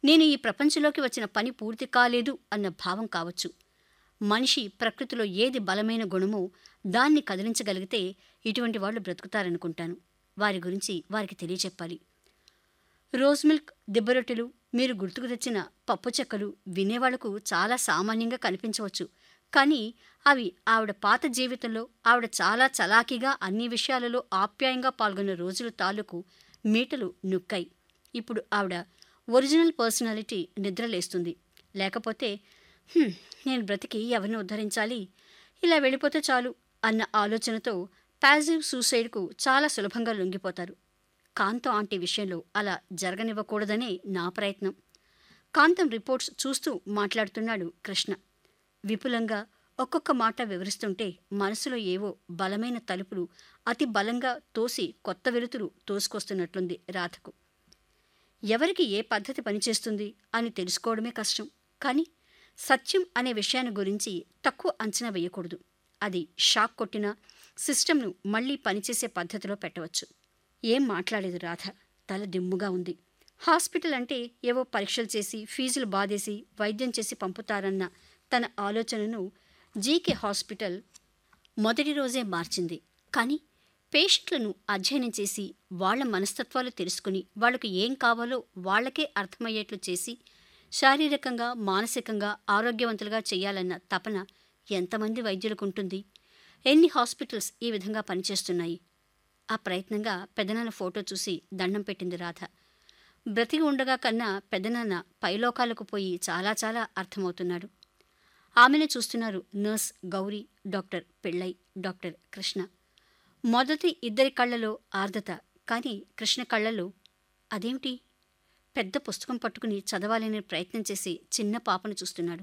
నేను ఈ ప్రపంచంలోకి వచ్చిన పని పూర్తి కాలేదు అన్న భావం కావచ్చు మనిషి ప్రకృతిలో ఏది బలమైన గుణమో దాన్ని కదిలించగలిగితే ఇటువంటి వాళ్ళు బ్రతుకుతారనుకుంటాను వారి గురించి వారికి తెలియచెప్పాలి రోజ్ మిల్క్ దిబ్బరొట్టెలు మీరు గుర్తుకు తెచ్చిన పప్పు చెక్కలు వినేవాళ్లకు చాలా సామాన్యంగా కనిపించవచ్చు కానీ అవి ఆవిడ పాత జీవితంలో ఆవిడ చాలా చలాకీగా అన్ని విషయాలలో ఆప్యాయంగా పాల్గొన్న రోజుల తాలూకు మీటలు నొక్కాయి ఇప్పుడు ఆవిడ ఒరిజినల్ పర్సనాలిటీ నిద్రలేస్తుంది లేకపోతే "హ్మ్, నేను బ్రతికి ఎవరిని ఉద్ధరించాలి ఇలా వెళ్ళిపోతే చాలు అన్న ఆలోచనతో ప్యాసివ్ సూసైడ్కు చాలా సులభంగా లొంగిపోతారు కాంతం ఆంటీ విషయంలో అలా జరగనివ్వకూడదనే నా ప్రయత్నం కాంతం రిపోర్ట్స్ చూస్తూ మాట్లాడుతున్నాడు కృష్ణ విపులంగా ఒక్కొక్క మాట వివరిస్తుంటే మనసులో ఏవో బలమైన తలుపులు అతి బలంగా తోసి కొత్త వెలుతురు తోసుకొస్తున్నట్లుంది రాధకు ఎవరికి ఏ పద్ధతి పనిచేస్తుంది అని తెలుసుకోవడమే కష్టం కానీ సత్యం అనే విషయాన్ని గురించి తక్కువ అంచనా వేయకూడదు అది షాక్ కొట్టిన సిస్టమ్ను మళ్ళీ పనిచేసే పద్ధతిలో పెట్టవచ్చు ఏం మాట్లాడేది రాధ తల దిమ్ముగా ఉంది హాస్పిటల్ అంటే ఏవో పరీక్షలు చేసి ఫీజులు బాధేసి వైద్యం చేసి పంపుతారన్న తన ఆలోచనను జీకే హాస్పిటల్ మొదటి రోజే మార్చింది కానీ పేషెంట్లను అధ్యయనం చేసి వాళ్ళ మనస్తత్వాలు తెలుసుకుని వాళ్లకు ఏం కావాలో వాళ్ళకే అర్థమయ్యేట్లు చేసి శారీరకంగా మానసికంగా ఆరోగ్యవంతులుగా చేయాలన్న తపన ఎంతమంది వైద్యులకు ఉంటుంది ఎన్ని హాస్పిటల్స్ ఈ విధంగా పనిచేస్తున్నాయి ఆ ప్రయత్నంగా పెదనాన్న ఫోటో చూసి దండం పెట్టింది రాధ బ్రతికి ఉండగా కన్నా పెదనాన్న పైలోకాలకు పోయి చాలా చాలా అర్థమవుతున్నాడు ఆమెను చూస్తున్నారు నర్స్ గౌరీ డాక్టర్ పెళ్ళై డాక్టర్ కృష్ణ మొదటి ఇద్దరి కళ్ళలో ఆర్ద్రత కానీ కృష్ణ కళ్ళలో అదేమిటి పెద్ద పుస్తకం పట్టుకుని చదవాలనే ప్రయత్నం చేసి చిన్న పాపను చూస్తున్నాడు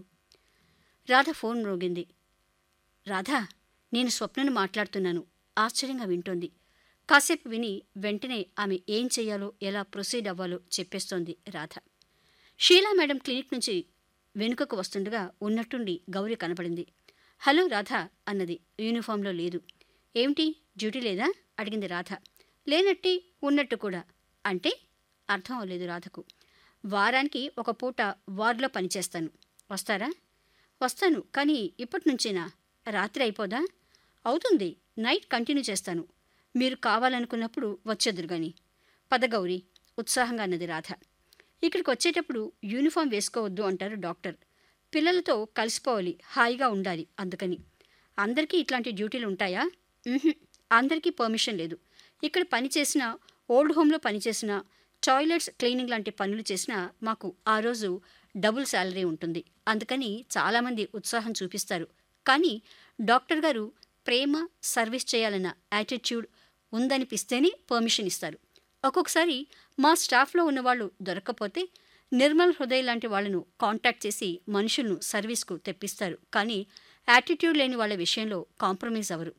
రాధ ఫోన్ మ్రోగింది రాధా నేను స్వప్నను మాట్లాడుతున్నాను ఆశ్చర్యంగా వింటోంది కాసేపు విని వెంటనే ఆమె ఏం చేయాలో ఎలా ప్రొసీడ్ అవ్వాలో చెప్పేస్తోంది రాధ షీలా మేడం క్లినిక్ నుంచి వెనుకకు వస్తుండగా ఉన్నట్టుండి గౌరీ కనపడింది హలో రాధ అన్నది యూనిఫామ్లో లేదు ఏమిటి డ్యూటీ లేదా అడిగింది రాధ లేనట్టి ఉన్నట్టు కూడా అంటే అర్థం అవ్వలేదు రాధకు వారానికి ఒక పూట వార్డులో పనిచేస్తాను వస్తారా వస్తాను కానీ ఇప్పటి నుంచేనా రాత్రి అయిపోదా అవుతుంది నైట్ కంటిన్యూ చేస్తాను మీరు కావాలనుకున్నప్పుడు వచ్చేదురు గాని పదగౌరి ఉత్సాహంగా అన్నది రాధ ఇక్కడికి వచ్చేటప్పుడు యూనిఫామ్ వేసుకోవద్దు అంటారు డాక్టర్ పిల్లలతో కలిసిపోవాలి హాయిగా ఉండాలి అందుకని అందరికీ ఇట్లాంటి డ్యూటీలు ఉంటాయా ఉహుం, అందరికీ పర్మిషన్ లేదు ఇక్కడ పని చేసిన ఓల్డ్ హోమ్లో పనిచేసిన టాయిలెట్స్ క్లీనింగ్ లాంటి పనులు చేసినా మాకు ఆ రోజు డబుల్ శాలరీ ఉంటుంది అందుకని చాలామంది ఉత్సాహం చూపిస్తారు కానీ డాక్టర్ గారు ప్రేమ సర్వీస్ చేయాలన్న యాటిట్యూడ్ ఉందనిపిస్తేనే పర్మిషన్ ఇస్తారు ఒక్కొక్కసారి మా స్టాఫ్లో ఉన్నవాళ్ళు దొరక్కపోతే నిర్మల్ హృదయ్ లాంటి వాళ్ళను కాంటాక్ట్ చేసి మనుషులను సర్వీస్కు తెప్పిస్తారు కానీ యాటిట్యూడ్ లేని వాళ్ళ విషయంలో కాంప్రమైజ్ అవ్వరు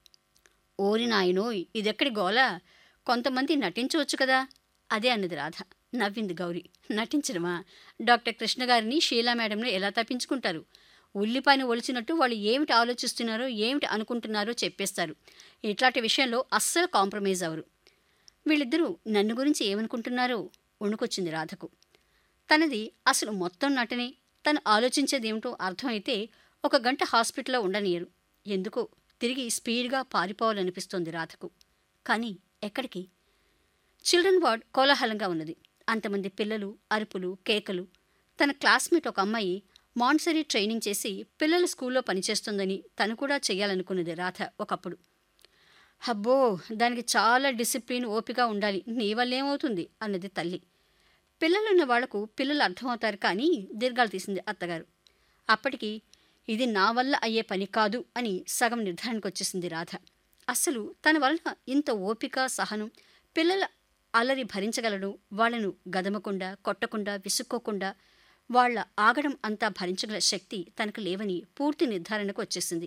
ఓరి నాయనోయ్ ఇదెక్కడి గోల కొంతమంది నటించవచ్చు కదా అదే అన్నది రాధ నవ్వింది గౌరీ నటించడమా డాక్టర్ కృష్ణ గారిని షీలా మేడంను ఎలా తప్పించుకుంటారు ఉల్లిపాయను ఒలిచినట్టు వాళ్ళు ఏమిటి ఆలోచిస్తున్నారో ఏమిటి అనుకుంటున్నారో చెప్పేస్తారు ఇట్లాంటి విషయంలో అస్సలు కాంప్రమైజ్ అవరు వీళ్ళిద్దరూ నన్ను గురించి ఏమనుకుంటున్నారో వణుకొచ్చింది రాధకు తనది అసలు మొత్తం నటనే తను ఆలోచించేదేమిటో అర్థమైతే ఒక గంట హాస్పిటల్లో ఉండనియరు ఎందుకో తిరిగి స్పీడ్గా పారిపోవాలనిపిస్తోంది రాధకు కానీ ఎక్కడికి చిల్డ్రన్ వార్డ్ కోలాహలంగా ఉన్నది అంతమంది పిల్లలు అరుపులు కేకలు తన క్లాస్మేట్ ఒక అమ్మాయి మాన్సరీ ట్రైనింగ్ చేసి పిల్లల స్కూల్లో పనిచేస్తుందని తను కూడా చేయాలనుకున్నది రాధ ఒకప్పుడు హబ్బో దానికి చాలా డిసిప్లిన్ ఓపిక ఉండాలి నీ వల్ల ఏమవుతుంది అన్నది తల్లి పిల్లలున్న వాళ్లకు పిల్లలు అర్థమవుతారు కానీ దీర్ఘాలు తీసింది అత్తగారు అప్పటికి ఇది నా వల్ల అయ్యే పని కాదు అని సగం నిర్ధారణకు వచ్చేసింది రాధ అస్సలు తన వల్ల ఇంత ఓపిక సహనం పిల్లల అల్లరి భరించగలడు వాళ్లను గదమకుండా కొట్టకుండా విసుక్కోకుండా వాళ్ళ ఆగడం అంతా భరించగల శక్తి తనకు లేవని పూర్తి నిర్ధారణకు వచ్చేసింది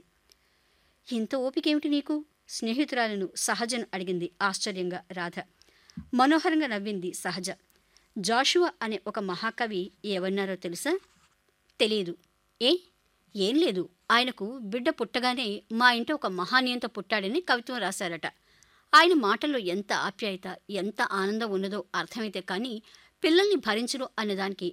ఇంత ఓపికేమిటి నీకు స్నేహితురాలను సహజను అడిగింది ఆశ్చర్యంగా రాధ మనోహరంగా నవ్వింది సహజ జాషువా అనే ఒక మహాకవి ఏమన్నారో తెలుసా తెలియదు ఏ ఏం లేదు ఆయనకు బిడ్డ పుట్టగానే మా ఇంట ఒక మహానీయంతో పుట్టాడని కవిత్వం రాశారట ఆయన మాటల్లో ఎంత ఆప్యాయత ఎంత ఆనందం ఉన్నదో అర్థమైతే కానీ పిల్లల్ని భరించడం అన్నదానికి